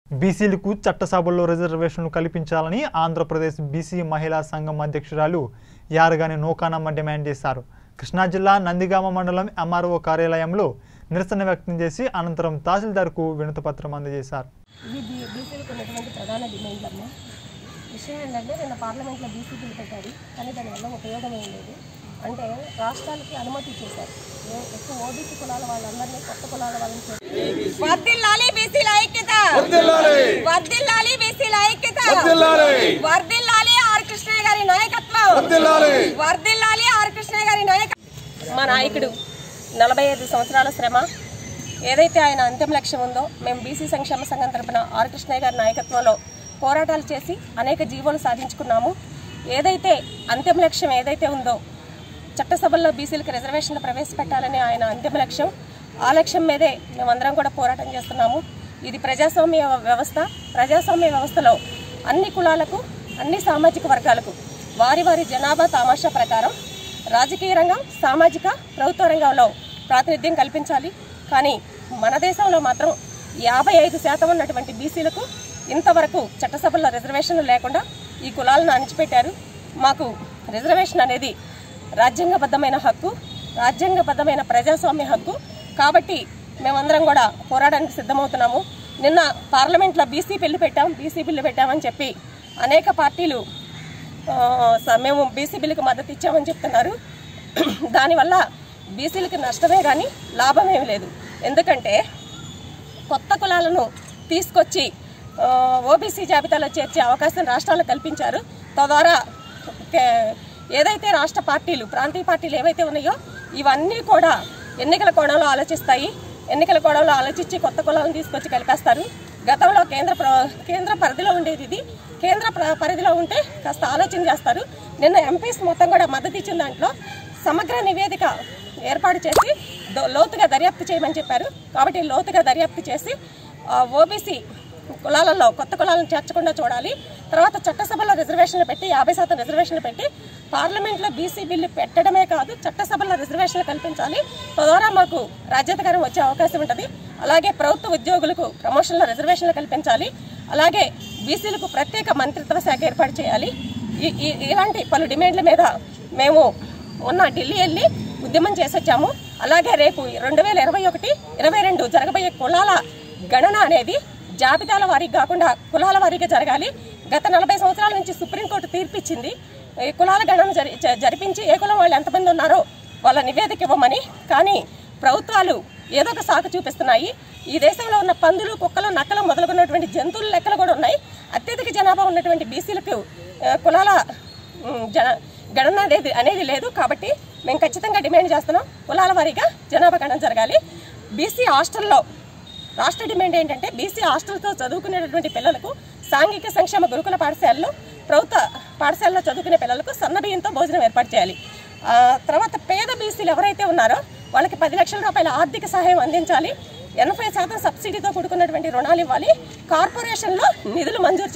బీసీలకు చట్టసభల్లో రిజర్వేషన్లు కల్పించాలని ఆంధ్రప్రదేశ్ బీసీ మహిళా సంఘం అధ్యక్షురాలు యారగాని నూకానమ్మ డిమాండ్ చేశారు కృష్ణా జిల్లా నందిగామ మండలం ఎంఆర్ఓ కార్యాలయంలో నిరసన వ్యక్తం చేసి అనంతరం తహసీల్దార్కు వినతిపత్రం అందజేశారు ఇవి బీ బీసీలకు ఉన్నటువంటి ప్రధాన డిమాండ్లు అమ్మ విషయం ఏంటంటే నిన్న పార్లమెంట్లో బీసీ బిల్ పెట్టారు కానీ దానివల్ల ఉపయోగం ఏం లేదు అంటే రాష్ట్రాలకి అనుమతి ఇచ్చేశారు ఏ- ఎక్కువ ఓబీసీ కులాల వాళ్ళందరినీ కొత్త కులాల వాళ్ళని చేసి వర్దిల్లాలి బీసీల ఐక్యత వర్దిల్లాలి బీసీల ఐక్యత వర్దిల్లాలి ఆర్ కృష్ణయ్య గారి నాయకత్వం వర్దిల్లాలి ఆర్ కృష్ణయ్య గారి నాయకత్వం మా నాయకుడు నలభై ఐదు సంవత్సరాల శ్రమ ఏదైతే ఆయన అంతిమ లక్ష్యం ఉందో మేము బీసీ సంక్షేమ సంఘం తరపున ఆర్ కృష్ణయ్య గారి నాయకత్వంలో పోరాటాలు చేసి అనేక జీవోలు సాధించుకున్నాము ఏదైతే అంతిమ లక్ష్యం ఏదైతే ఉందో చట్టసభల్లో బీసీలకు రిజర్వేషన్లు ప్రవేశపెట్టాలని ఆయన అంతిమ లక్ష్యం ఆ లక్ష్యం మీదే మేమందరం కూడా పోరాటం చేస్తున్నాము ఇది ప్రజాస్వామ్య వ్యవస్థ ప్రజాస్వామ్య వ్యవస్థలో అన్ని కులాలకు అన్ని సామాజిక వర్గాలకు వారి వారి జనాభా తామాషా ప్రకారం రాజకీయ రంగం సామాజిక ప్రభుత్వ రంగంలో ప్రాతినిధ్యం కల్పించాలి కానీ మన దేశంలో మాత్రం యాభై ఐదు శాతం ఉన్నటువంటి బీసీలకు ఇంతవరకు చట్టసభల్లో రిజర్వేషన్లు లేకుండా ఈ కులాలను అణిచిపెట్టారు మాకు రిజర్వేషన్ అనేది రాజ్యాంగబద్ధమైన హక్కు రాజ్యాంగబద్ధమైన ప్రజాస్వామ్య హక్కు కాబట్టి మేమందరం కూడా పోరాడానికి సిద్ధమవుతున్నాము నిన్న పార్లమెంట్లో బీసీ బిల్లు పెట్టాం బీసీ బిల్లు పెట్టామని చెప్పి అనేక పార్టీలు ఆ, స- మేము బీసీ బిల్లుకి మద్దతు ఇచ్చామని చెప్తున్నారు దానివల్ల బీసీలకి నష్టమే కానీ లాభమేమి లేదు ఎందుకంటే కొత్త కులాలను తీసుకొచ్చి ఆ, ఓబీసీ జాబితాలో చేర్చే అవకాశం రాష్ట్రాలకు కల్పించారు తద్వారా కే- ఏదైతే రాష్ట్ర పార్టీలు ప్రాంతీయ పార్టీలు ఏవైతే ఉన్నాయో ఇవన్నీ కూడా ఎన్నికల కోణంలో ఆలోచిస్తాయి ఎన్నికల కోణంలో ఆలోచించి కొత్త కులాలను తీసుకొచ్చి కలిపేస్తారు గతంలో కేంద్ర ప్ర- కేంద్ర పరిధిలో ఉండేది ఇది కేంద్ర ప్ర- పరిధిలో ఉంటే కాస్త ఆలోచన చేస్తారు నిన్న ఎంపీస్ మొత్తం కూడా మద్దతు ఇచ్చిన దాంట్లో సమగ్ర నివేదిక ఏర్పాటు చేసి దో- లోతుగా దర్యాప్తు చేయమని చెప్పారు కాబట్టి లోతుగా దర్యాప్తు చేసి ఓబీసీ కులాలలో కొత్త కులాలను చేర్చకుండా చూడాలి తర్వాత చట్టసభలో రిజర్వేషన్లు పెట్టి యాభై శాతం రిజర్వేషన్లు పెట్టి పార్లమెంట్లో బీసీ బిల్లు పెట్టడమే కాదు చట్టసభలో రిజర్వేషన్లు కల్పించాలి తద్వారా మాకు రాజ్యాధికారం వచ్చే అవకాశం ఉంటుంది అలాగే ప్రభుత్వ ఉద్యోగులకు ప్రమోషన్లో రిజర్వేషన్లు కల్పించాలి అలాగే బీసీలకు ప్రత్యేక మంత్రిత్వ శాఖ ఏర్పాటు చేయాలి ఈ- ఈ- ఇలాంటి పలు డిమాండ్ల మీద మేము మొన్న ఢిల్లీ వెళ్ళి ఉద్యమం చేసొచ్చాము అలాగే రేపు రెండు వేల ఇరవై ఒకటి ఇరవై రెండు జరగబోయే కులాల గణన అనేది జాబితాల వారీగా కాకుండా కులాల వారీగా జరగాలి గత నలభై సంవత్సరాల నుంచి సుప్రీంకోర్టు తీర్పిచ్చింది ఈ కులాల గణన జరి జ- జరిపించి ఏ కులం వాళ్ళు ఎంతమంది ఉన్నారో వాళ్ళ నివేదిక ఇవ్వమని కానీ ప్రభుత్వాలు ఏదో ఒక సాకు చూపిస్తున్నాయి ఈ దేశంలో ఉన్న పందులు కుక్కలు నక్కలు మొదలుకున్నటువంటి జంతువుల లెక్కలు కూడా ఉన్నాయి అత్యధిక జనాభా ఉన్నటువంటి బీసీలకు ఆ, కులాల ఉమ్, జన గణన అనేది అనేది లేదు కాబట్టి మేము ఖచ్చితంగా డిమాండ్ చేస్తున్నాం కులాల వారీగా జనాభా గణన జరగాలి బీసీ హాస్టల్లో రాష్ట్ర డిమాండ్ ఏంటంటే బీసీ హాస్టల్తో చదువుకునేటటువంటి పిల్లలకు సాంఘిక సంక్షేమ గురుకుల పాఠశాలలో ప్రభుత్వ పాఠశాలలో చదువుకునే పిల్లలకు సన్న బియ్యంతో భోజనం ఏర్పాటు చేయాలి ఆ, తర్వాత పేద బీసీలు ఎవరైతే ఉన్నారో వాళ్ళకి పది లక్షల రూపాయల ఆర్థిక సహాయం అందించాలి ఎనభై శాతం సబ్సిడీతో కూడుకున్నటువంటి రుణాలు ఇవ్వాలి కార్పొరేషన్లో నిధులు మంజూరు